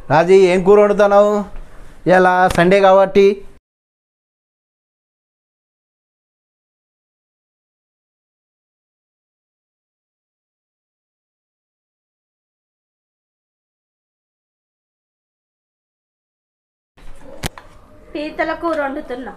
రాజీ ఏం కూర వండుతున్నావు ఇలా సండే కాబట్టి పీతల కూర వండుతున్నా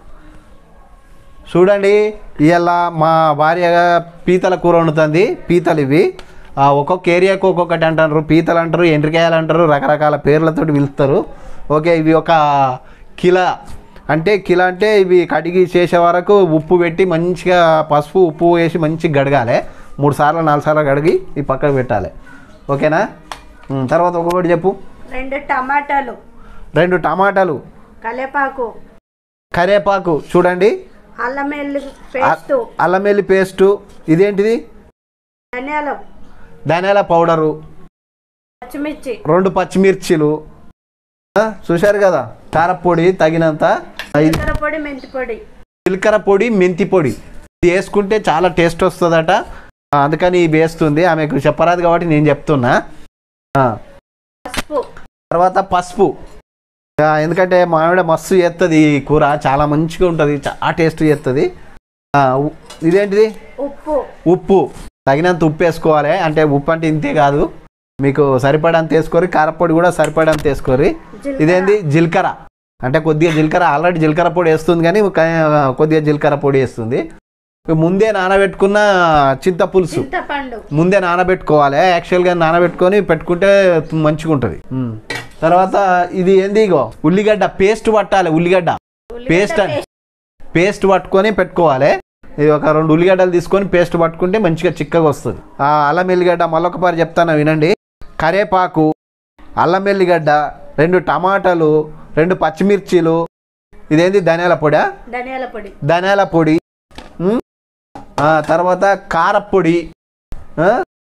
చూడండి ఇవాళ మా భార్య పీతల కూర వండుతుంది పీతలు ఇవి ఆ, ఒక్కొక్క ఏరియాకు ఒక్కొక్కటి అంటారు పీతలు అంటారు ఎండ్రికాయలు అంటారు రకరకాల పేర్లతో పిలుస్తారు ఓకే ఇవి ఒక కిలా అంటే కిలా అంటే ఇవి కడిగి చేసే వరకు ఉప్పు పెట్టి మంచిగా పసుపు ఉప్పు వేసి మంచిగా గడగాలి మూడు సార్లు నాలుగు సార్లు కడిగి ఈ పక్కకు పెట్టాలి ఓకేనా ఉమ్, తర్వాత ఒక్కొక్కటి చెప్పు రెండు టమాటాలు రెండు టమాటాలు కలేపాకు కరేపాకు చూడండి అల్లం వెల్లి పేస్ట్ అల్లం వెల్లి పేస్టు ఇదేంటిది ధనియాలు ధనియాల పౌడరు పచ్చిమిర్చి రెండు పచ్చిమిర్చిలు ఆ, చూశారు కదా కారపొడి తగినంత ఇది జీలకర్ర పొడి మెంతి పొడి జీలకర్ర పొడి మెంతి పొడి ఇది వేసుకుంటే చాలా టేస్ట్ వస్తుందట ఆ, అందుకని ఇవి వేస్తుంది ఆమెకు చెప్పరాదు కాబట్టి నేను చెప్తున్నా ఆ, పసుపు తర్వాత పసుపు ఆ, ఎందుకంటే మా ఆవిడ మస్తు చేస్తుంది ఈ కూర చాలా మంచిగా ఉంటుంది చాలా టేస్ట్ చేస్తుంది ఆ, ఉ- ఇదేంటిది ఉప్పు ఉప్పు తగినంత ఉప్పు వేసుకోవాలి అంటే ఉప్పు అంటే ఇంతే కాదు మీకు సరిపడంత వేసుకోరి కారపొడి కూడా సరిపడంత వేసుకోరి జీలకర్ర. ఇదేంది జీలకర్ర అంటే కొద్దిగా జీలకర్ర ఆల్రెడీ జీలకర్ర పొడి వేస్తుంది కానీ క- కొద్దిగా జీలకర్ర పొడి వేస్తుంది ముందే నానబెట్టుకున్న చింతపులుసు చింతపండు ముందే నానబెట్టుకోవాలి యాక్చువల్గా నానబెట్టుకొని పెట్టుకుంటే మంచిగా ఉంటుంది ఉమ్. తర్వాత ఇది ఏంది ఇగో ఉల్లిగడ్డ పేస్ట్ పట్టాలి ఉల్లిగడ్డ పేస్ట్ అని పేస్ట్ పట్టుకొని పెట్టుకోవాలి ఇది ఒక రెండు ఉల్లిగడ్డలు తీసుకొని పేస్ట్ పట్టుకుంటే మంచిగా చిక్కగా వస్తుంది ఆ అల్లం ఎల్లిగడ్డ మళ్ళొకసారి చెప్తాను వినండి కరేపాకు అల్లం ఎల్లిగడ్డ రెండు టమాటాలు రెండు పచ్చిమిర్చీలు ఇదేంటి ధనియాల పొడా ధనియాల పొడి ధనియాల పొడి ఉమ్, ఆ, తర్వాత కారపొడి ఆ,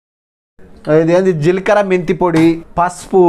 ఇదేంటి జీలకర్ర మెంతి పొడి పసుపు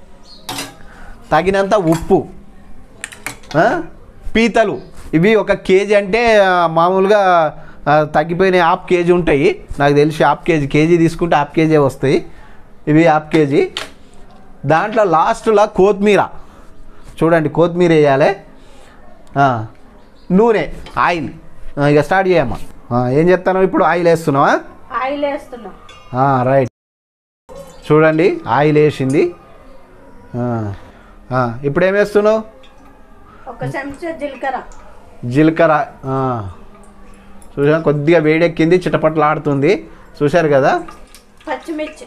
తగినంత ఉప్పు ఆ, పీతలు ఇవి ఒక కేజీ అంటే ఆ, మామూలుగా ఆ, తగ్గిపోయిన హాఫ్ కేజీ ఉంటాయి నాకు తెలిసి హాఫ్ కేజీ కేజీ తీసుకుంటే హాఫ్ కేజీ వస్తాయి ఇవి హాఫ్ కేజీ దాంట్లో లాస్ట్లో కొత్తిమీర చూడండి కొత్తిమీర వేయాలి ఆ, నూనె ఆయిల్ ఆ, ఇక స్టార్ట్ చేయమ్మా ఆ, ఏం చెప్తాను ఇప్పుడు ఆయిల్ వేస్తున్నావా ఆయిల్ వేస్తున్నా ఆ, రైట్ చూడండి ఆయిల్ వేసింది ఆ, ఆ, ఇప్పుడు ఏం వేస్తున్నావు ఒక చెంచా జీలకర్ర జీలకర్ర ఆ. చూసాను కొద్దిగా వేడెక్కింది చిటపట్లు ఆడుతుంది చూశారు కదా పచ్చిమిర్చి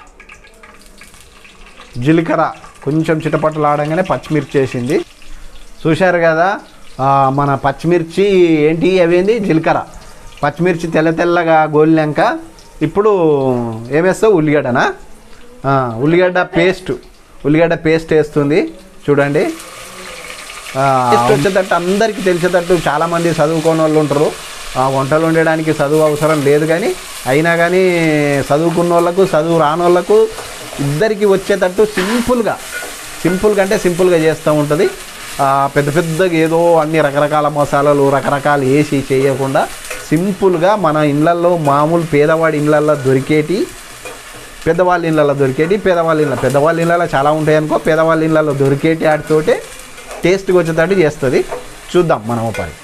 జీలకర్ర కొంచెం చిటపట్లు ఆడంగానే పచ్చిమిర్చి వేసింది చూశారు కదా ఆ, మన పచ్చిమిర్చి ఏంటి అవేంది జీలకర్ర పచ్చిమిర్చి తెల్ల తెల్లగా గోలినాక ఇప్పుడు ఏమేస్తావు ఉల్లిగడ్డనా ఆ, ఉల్లిగడ్డ పేస్ట్ ఉల్లిగడ్డ పేస్ట్ వేస్తుంది చూడండి ఆ, టేస్ట్ వచ్చేటట్టు అందరికీ తెలిసేటట్టు చాలామంది చదువుకోని వాళ్ళు ఉంటారు ఆ వంటలు వండడానికి చదువు అవసరం లేదు కానీ అయినా కానీ చదువుకున్న వాళ్ళకు చదువు రాని వాళ్ళకు ఇద్దరికి వచ్చేటట్టు సింపుల్గా సింపుల్గా అంటే సింపుల్గా చేస్తూ ఉంటుంది ఆ, పెద్ద పెద్దగా ఏదో అన్ని రకరకాల మసాలాలు రకరకాలు వేసి చేయకుండా సింపుల్గా మన ఇళ్ళల్లో మామూలు పేదవాడి ఇళ్ళల్లో దొరికేటి పెద్దవాళ్ళ ఇళ్ళల్లో దొరికేటి పేదవాళ్ళ ఇళ్ళ పెద్దవాళ్ళ ఇళ్ళలో చాలా ఉంటాయి అనుకో పేదవాళ్ళ ఇళ్ళలో దొరికేటి వాటితోటే టేస్ట్గా వచ్చేటట్టు చేస్తుంది చూద్దాం మనం ఒక పని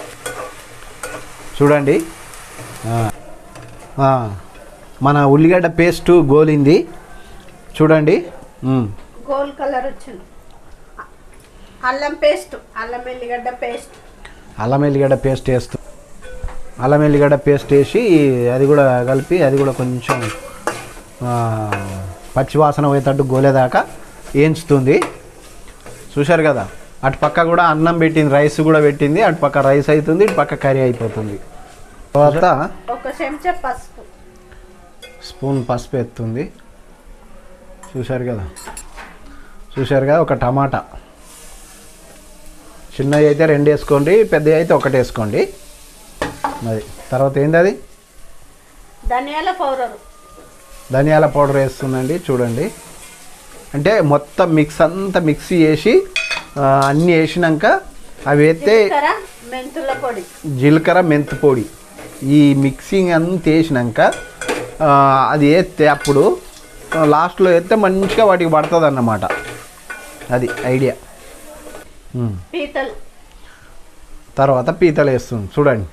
చూడండి ఆ, ఆ, మన ఉల్లిగడ్డ పేస్ట్ గోలింది చూడండి ఉమ్. గోల్డ్ కలర్ వచ్చింది అల్లం పేస్ట్ అల్లం ఎల్లిగడ్డ పేస్ట్ అల్లం ఎల్లిగడ్డ పేస్ట్ వేస్తూ అల్లం ఎల్లిగడ్డ పేస్ట్ వేసి అది కూడా కలిపి అది కూడా కొంచెం ఆ, పచ్చి వాసన పోయేటట్టు గోలేదాకా వేయించుతుంది చూశారు కదా అటు పక్క కూడా అన్నం పెట్టింది రైస్ కూడా పెట్టింది అటు పక్క రైస్ అవుతుంది ఇటు పక్క కర్రీ అయిపోతుంది తర్వాత ఒక చెంచా పసుపు స్పూన్ పసుపు ఎత్తుంది చూశారు కదా చూశారు కదా ఒక టమాటా చిన్నవి అయితే రెండు వేసుకోండి పెద్దవి అయితే ఒకటి వేసుకోండి అది తర్వాత ఏంది అది ధనియాల పౌడర్ ధనియాల పౌడర్ వేస్తుందండి చూడండి అంటే మొత్తం మిక్స్ అంతా మిక్సీ చేసి ఆ, అన్నీ వేసినాక అవి వేస్తే జీలకర్ర మెంతుల పొడి జీలకర్ర మెంతి పొడి ఈ మిక్సింగ్ అంతా వేసినాక ఆ, అది వేస్తే అప్పుడు లాస్ట్లో వేస్తే మంచిగా వాటికి పడుతుంది అన్నమాట అది ఐడియా ఉమ్. పీతలు తర్వాత పీతలు వేస్తుంది చూడండి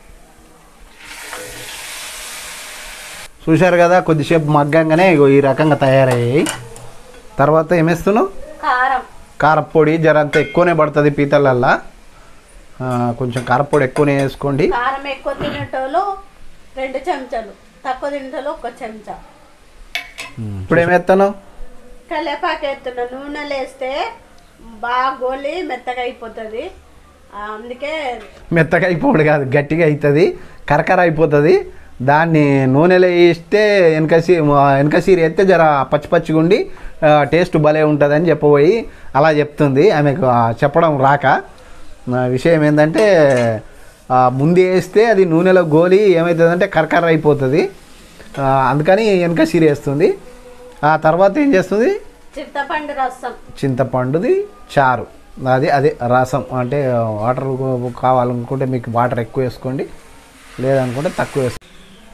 చూశారు కదా కొద్దిసేపు మగ్గంగానే ఇగో ఈ రకంగా తయారయ్యాయి తర్వాత ఏమేస్తున్నావు కారం కారపొడి జర అంత ఎక్కువనే పడుతుంది పీతలల్లా ఆ, కొంచెం కారపొడి ఎక్కువనే వేసుకోండి కారం ఎక్కువ తినేటోళ్ళు రెండు చెంచాలు తక్కువ తినేటోళ్ళు ఒక చెంచా ఇప్పుడు ఏమేస్తాను కలేపాకు ఎత్తున్నా నూనెలు వేస్తే బాగా గోలి మెత్తగా అయిపోతుంది అందుకే మెత్తగా అయిపోడు కాదు గట్టిగా అవుతుంది కరకర అయిపోతుంది దాన్ని నూనెలో వేస్తే వెనక సీ వెనక సీర వేస్తే జర పచ్చి పచ్చిగా ఉండి ఆ, టేస్ట్ భలే ఉంటుందని చెప్పబోయి అలా చెప్తుంది ఆమెకు ఆ, చెప్పడం రాక ఆ, విషయం ఏంటంటే ఆ, ముందు వేస్తే అది నూనెలో గోలి ఏమవుతుందంటే కరకర అయిపోతుంది ఆ, అందుకని వెనక సీర వేస్తుంది ఆ తర్వాత ఏం చేస్తుంది చింతపండు రసం చింతపండుది చారు అది అదే రసం అంటే వాటర్ కావాలనుకుంటే మీకు వాటర్ ఎక్కువ వేసుకోండి లేదనుకుంటే తక్కువ వేసుకోండి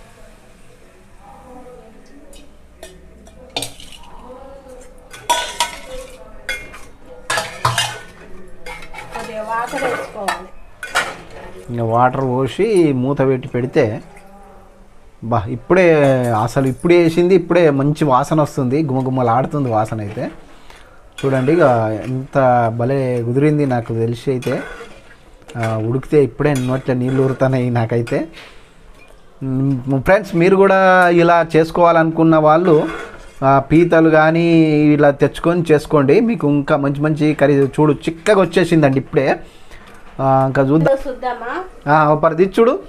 కొద్దిగా వాటర్ వేసుకోవాలి ఇంకా వాటర్ పోసి మూత పెట్టి పెడితే బా ఇప్పుడే అసలు ఇప్పుడే వేసింది ఇప్పుడే మంచి వాసన వస్తుంది గుమగుమలు ఆడుతుంది వాసన అయితే చూడండి ఇక ఎంత భలే కుదిరింది నాకు తెలిసి అయితే ఆ, ఉడికితే ఇప్పుడే నోట్ల నీళ్ళు ఊరుతున్నాయి నాకైతే ఫ్రెండ్స్ మీరు కూడా ఇలా చేసుకోవాలనుకున్న వాళ్ళు ఆ, పీతలు కానీ ఇలా తెచ్చుకొని చేసుకోండి మీకు ఇంకా మంచి మంచి కర్రీ చూడు చిక్కగా వచ్చేసిందండి ఇప్పుడే ఆ, ఇంకా చూద్దాం ఇప్పుడు చూద్దామా ఆ, ఓ పరి తీసి చూడు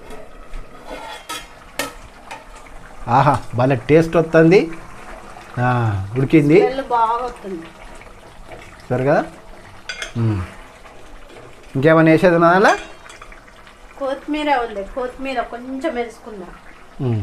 ఆహా భలే టేస్ట్ వస్తుంది ఆ, ఉడికింది స్మెల్ బాగా వస్తుంది సరే కదా ఉమ్. ఇంకేమైనా వేసేది ఉన్నదా అలా కొత్తిమీర ఉంది కొత్తిమీర కొంచెం వేసుకుందాం ఉమ్.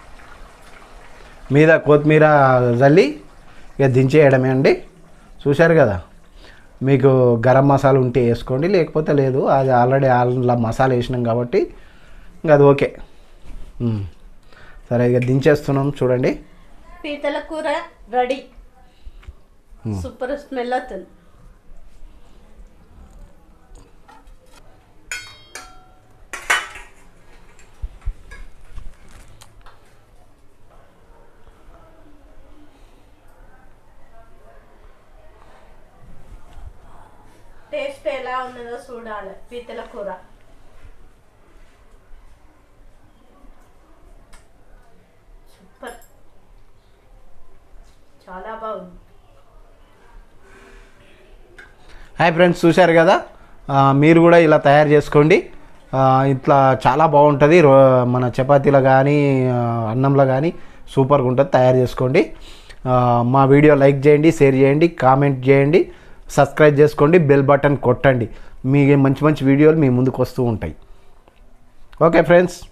మీద కొత్తిమీర జల్లి ఇక దించేయడమే అండి చూశారు కదా మీకు గరం మసాలా ఉంటే వేసుకోండి లేకపోతే లేదు అది ఆల్రెడీ అందులో మసాలా వేసినాం కాబట్టి ఇంకా అది ఓకే ఉమ్. సరే ఇక దించేస్తున్నాం చూడండి పీతల కూర రెడీ సూపర్ స్మెల్ వస్తుంది టేస్ట్ ఎలా ఉన్నదో చూడాలి పీతల కూర సూపర్ చాలా బాగుంది హాయ్ ఫ్రెండ్స్ చూశారు కదా ఆ, మీరు కూడా ఇలా తయారు చేసుకోండి ఆ, ఇట్లా చాలా బాగుంటుంది రో మన చపాతీలో కానీ ఆ, అన్నంలో కానీ సూపర్గా ఉంటుంది తయారు చేసుకోండి ఆ, మా వీడియో లైక్ చేయండి షేర్ చేయండి కామెంట్ చేయండి సబ్స్క్రైబ్ చేసుకోండి బెల్ బటన్ కొట్టండి మీ మంచి మంచి వీడియోలు మీ ముందుకు వస్తూ ఉంటాయి ఓకే ఫ్రెండ్స్